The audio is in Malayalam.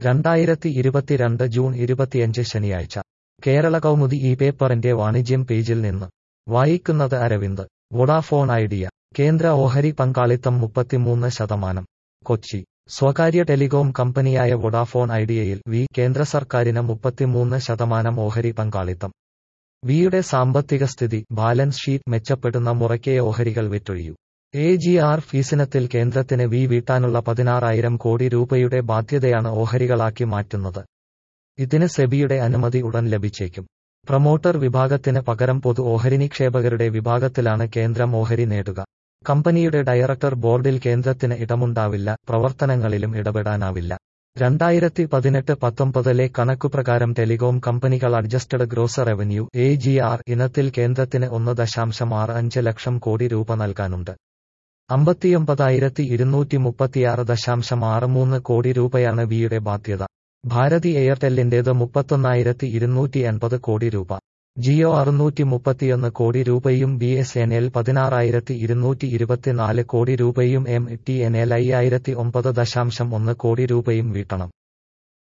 രണ്ടായിരത്തി ഇരുപത്തിരണ്ട് ജൂൺ ഇരുപത്തിയഞ്ച് ശനിയാഴ്ച കേരള കൗമുദി ഈ പേപ്പറിന്റെ വാണിജ്യം പേജിൽ നിന്ന് വായിക്കുന്നത് അരവിന്ദ് വൊഡാഫോൺ ഐഡിയ കേന്ദ്ര ഓഹരി പങ്കാളിത്തം മുപ്പത്തിമൂന്ന് ശതമാനം കൊച്ചി സ്വകാര്യ ടെലികോം കമ്പനിയായ വൊഡാഫോൺ ഐഡിയയിൽ വി കേന്ദ്ര സർക്കാരിന് മുപ്പത്തിമൂന്ന് ശതമാനം ഓഹരി പങ്കാളിത്തം വിയുടെ സാമ്പത്തിക സ്ഥിതി ബാലൻസ് ഷീറ്റ് മെച്ചപ്പെടുന്ന മുറയ്ക്കേ ഓഹരികൾ വിറ്റൊഴിയൂ എ ജി ആർ ഫീസിനത്തിൽ കേന്ദ്രത്തിന് വി വീട്ടാനുള്ള പതിനാറായിരം കോടി രൂപയുടെ ബാധ്യതയാണ് ഓഹരികളാക്കി മാറ്റുന്നത് ഇതിന് സെബിയുടെ അനുമതി ഉടൻ ലഭിച്ചേക്കും പ്രമോട്ടർ വിഭാഗത്തിന് പകരം പൊതു ഓഹരി നിക്ഷേപകരുടെ വിഭാഗത്തിലാണ് കേന്ദ്രം ഓഹരി നേടുക കമ്പനിയുടെ ഡയറക്ടർ ബോർഡിൽ കേന്ദ്രത്തിന് ഇടമുണ്ടാവില്ല പ്രവർത്തനങ്ങളിലും ഇടപെടാനാവില്ല രണ്ടായിരത്തി പതിനെട്ട് പത്തൊമ്പതിലെ കണക്കുപ്രകാരം ടെലികോം കമ്പനികൾ adjusted gross revenue A G R ഇനത്തിൽ കേന്ദ്രത്തിന് ഒന്ന് ദശാംശം ആറ് അഞ്ച് ലക്ഷം കോടി രൂപ നൽകാനുണ്ട് അമ്പത്തിയൊമ്പതായിരത്തി ഇരുന്നൂറ്റി മുപ്പത്തിയാറ് ദശാംശം ആറ് മൂന്ന് കോടി രൂപയാണ് വിയുടെ ബാധ്യത ഭാരതി എയർടെല്ലിന്റേത് മുപ്പത്തൊന്നായിരത്തി ഇരുന്നൂറ്റി എൺപത് കോടി രൂപ ജിയോ അറുന്നൂറ്റി മുപ്പത്തിയൊന്ന് കോടി രൂപയും ബി എസ് എൻ എൽ പതിനാറായിരത്തി ഇരുന്നൂറ്റി ഇരുപത്തിനാല് കോടി രൂപയും എം ടി എൻ എൽ അയ്യായിരത്തി ഒമ്പത് ദശാംശം ഒന്ന് കോടി രൂപയും വീട്ടണം